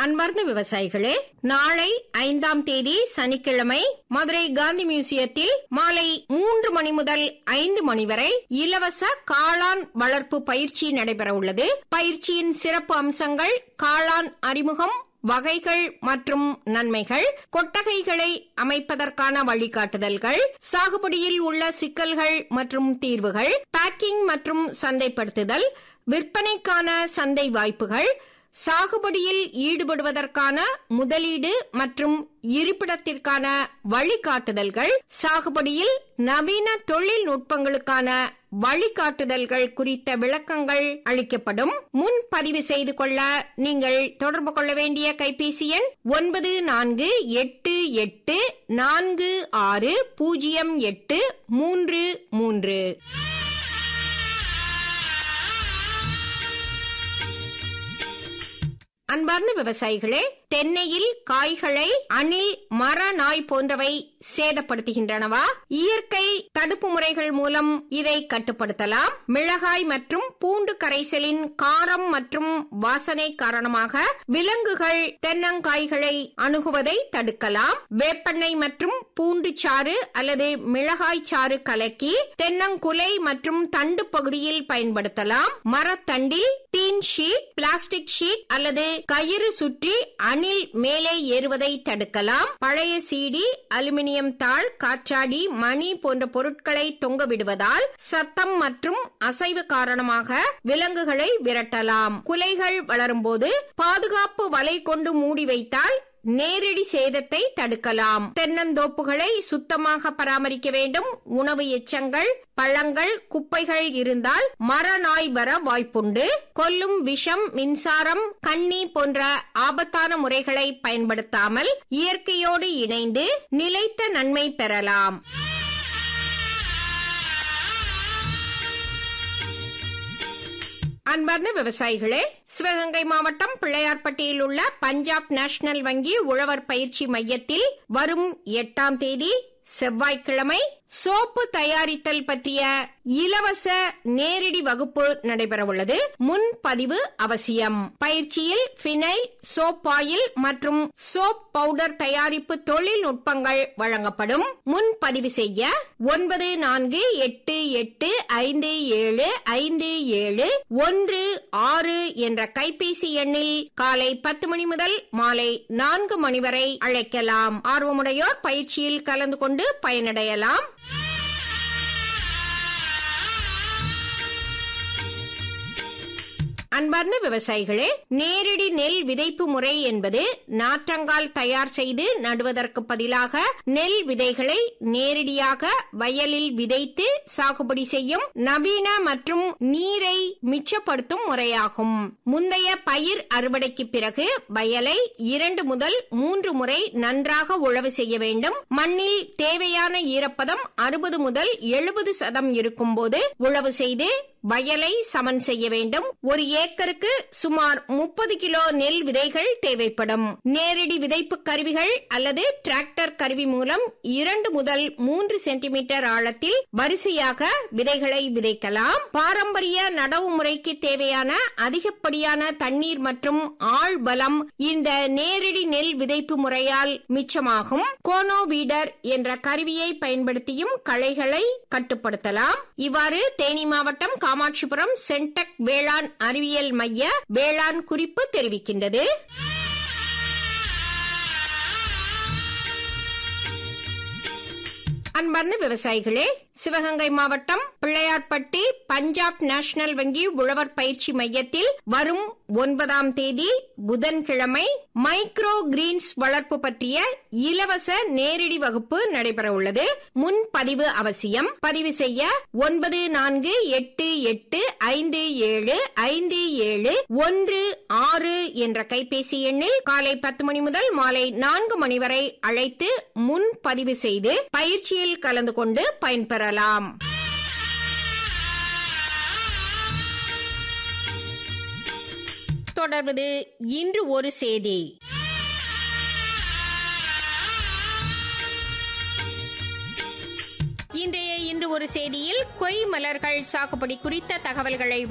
அன்பார்ந்த விவசாயிகளே நாளை ஐந்தாம் தேதி சனிக்கிழமை மதுரை காந்தி மியூசியத்தில் மாலை மூன்று மணி முதல் ஐந்து மணி வரை இலவச காளான் வளர்ப்பு பயிற்சி நடைபெற உள்ளது பயிற்சியின் சிறப்பு அம்சங்கள் காளான் அறிமுகம் வகைகள் மற்றும் நன்மைகள் கொட்டகைகளை அமைப்பதற்கான வழிகாட்டுதல்கள் சாகுபடியில் உள்ள சிக்கல்கள் மற்றும் தீர்வுகள் பேக்கிங் மற்றும் சந்தைப்படுத்துதல் விற்பனைக்கான சந்தை வாய்ப்புகள் சாகுபடியில் ஈடுபடுவதற்கான முதலீடு மற்றும் இருப்பிடத்திற்கான வழிகாட்டுதல்கள் சாகுபடியில் நவீன தொழில்நுட்பங்களுக்கான வழிகாட்டுதல்கள் குறித்த விளக்கங்கள் அளிக்கப்படும் முன் பதிவு செய்து கொள்ள நீங்கள் தொடர்பு கொள்ள வேண்டிய கைபேசி எண் ஒன்பது நான்கு எட்டு எட்டு நான்கு ஆறு பூஜ்ஜியம் எட்டு மூன்று மூன்று அன்பார்ந்த விவசாயிகளே தென்னையில் காய்களை அணில் மர நாய் போன்றவை சேதப்படுத்துகின்றனவா இயற்கை தடுப்பு முறைகள் மூலம் இதை கட்டுப்படுத்தலாம் மிளகாய் மற்றும் பூண்டு கரைசலின் காரம் மற்றும் வாசனை காரணமாக விலங்குகள் தென்னங்காய்களை அணுகுவதை தடுக்கலாம் வேப்பெண்ணெய் மற்றும் பூண்டு சாறு அல்லது மிளகாய் சாறு கலக்கி தென்னங்குலை மற்றும் தண்டு பகுதியில் பயன்படுத்தலாம் மரத்தண்டில் டீன் ஷீட் பிளாஸ்டிக் ஷீட் அல்லது கயிறு சுற்றி அணில் மேலே ஏறுவதை தடுக்கலாம் பழைய சீடி அலுமினியம் தாள் காற்றாடி மணி போன்ற பொருட்களை தொங்க விடுவதால் சத்தம் மற்றும் அசைவு காரணமாக விலங்குகளை விரட்டலாம் குலைகள் வளரும்போது பாதுகாப்பு வலை கொண்டு மூடி வைத்தால் நேரடி சேதத்தை தடுக்கலாம் தென்னந்தோப்புகளை சுத்தமாக பராமரிக்க வேண்டும் உணவு எச்சங்கள் பழங்கள் குப்பைகள் இருந்தால் மரநாய் வர வாய்ப்புண்டு கொல்லும் விஷம் மின்சாரம் கண்ணி போன்ற ஆபத்தான முறைகளை பயன்படுத்தாமல் இயற்கையோடு இணைந்து நிலைத்த நன்மை பெறலாம் அன்பார்ந்த விவசாயிகளே சிவகங்கை மாவட்டம் பிள்ளையார்பட்டியில் உள்ள பஞ்சாப் நேஷனல் வங்கி உழவர் பயிற்சி மையத்தில் வரும் எட்டாம் தேதி செவ்வாய்க்கிழமை சோப்பு தயாரித்தல் பற்றிய இலவச நேரடி வகுப்பு நடைபெறவுள்ளது முன்பதிவு அவசியம் பயிற்சியில் பினைல் சோப் ஆயில் மற்றும் சோப் பவுடர் தயாரிப்பு தொழில்நுட்பங்கள் வழங்கப்படும் முன்பதிவு செய்ய ஒன்பது நான்கு எட்டு எட்டு ஐந்து ஏழு ஐந்து ஏழு ஒன்று ஆறு என்ற கைபேசி எண்ணில் காலை பத்து மணி முதல் மாலை நான்கு மணி வரை அழைக்கலாம் ஆர்வமுடையோர் பயிற்சியில் கலந்து கொண்டு பயனடையலாம் அன்பார்ந்த விவசாயிகளே நேரடி நெல் விதைப்பு முறை என்பது நாற்றங்கால் தயார் செய்து நடுவதற்கு பதிலாக நெல் விதைகளை நேரடியாக வயலில் விதைத்து சாகுபடி செய்யும் நவீன மற்றும் நீரை மிச்சப்படுத்தும் முறையாகும் முந்தைய பயிர் அறுவடைக்கு பிறகு வயலை இரண்டு முதல் மூன்று முறை நன்றாக உழவு செய்ய வேண்டும் மண்ணில் தேவையான ஈரப்பதம் அறுபது முதல் எழுபது சதம் இருக்கும்போது உழவு செய்து வயலை சமன் செய்ய வேண்டும் ஒரு ஏக்கருக்கு சுமார் முப்பது கிலோ நெல் விதைகள் தேவைப்படும் நேரடி விதைப்பு கருவிகள் அல்லது டிராக்டர் கருவி மூலம் இரண்டு முதல் மூன்று சென்டிமீட்டர் ஆழத்தில் வரிசையாக விதைகளை விதைக்கலாம் பாரம்பரிய நடவு முறைக்கு தேவையான அதிகப்படியான தண்ணீர் மற்றும் ஆள் பலம் இந்த நேரடி நெல் விதைப்பு முறையால் மிச்சமாகும் கோனோ வீடர் என்ற கருவியை பயன்படுத்தியும் களைகளை கட்டுப்படுத்தலாம் இவ்வாறு தேனி மாவட்டம் காமாட்சிபுரம் சென்டெக் வேளாண் அறிவியல் மைய வேளாண் குறிப்பு தெரிவிக்கின்றது அன்பார்ந்த விவசாயிகளே சிவகங்கை மாவட்டம் பிள்ளையார்பட்டி பஞ்சாப் நேஷனல் வங்கி உழவர் பயிற்சி மையத்தில் வரும் ஒன்பதாம் தேதி புதன்கிழமை மைக்ரோ கிரீன்ஸ் வளர்ப்பு பற்றிய இலவச நேரடி வகுப்பு நடைபெற உள்ளது முன்பதிவு அவசியம் பதிவு செய்ய ஒன்பது நான்கு எட்டு எட்டு ஐந்து ஏழு ஐந்து ஏழு ஒன்று ஆறு என்ற கைபேசி எண்ணில் காலை பத்து மணி முதல் மாலை நான்கு மணி வரை அழைத்து முன்பதிவு செய்து பயிற்சியில் கலந்து கொண்டு பயன்பெறலாம் தொடர்வது இன்று ஒரு செய்தி இன்றைய இன்று ஒரு செய்தியில் கொய் மலர்கள் சாகுபடி குறித்த தகவல்களை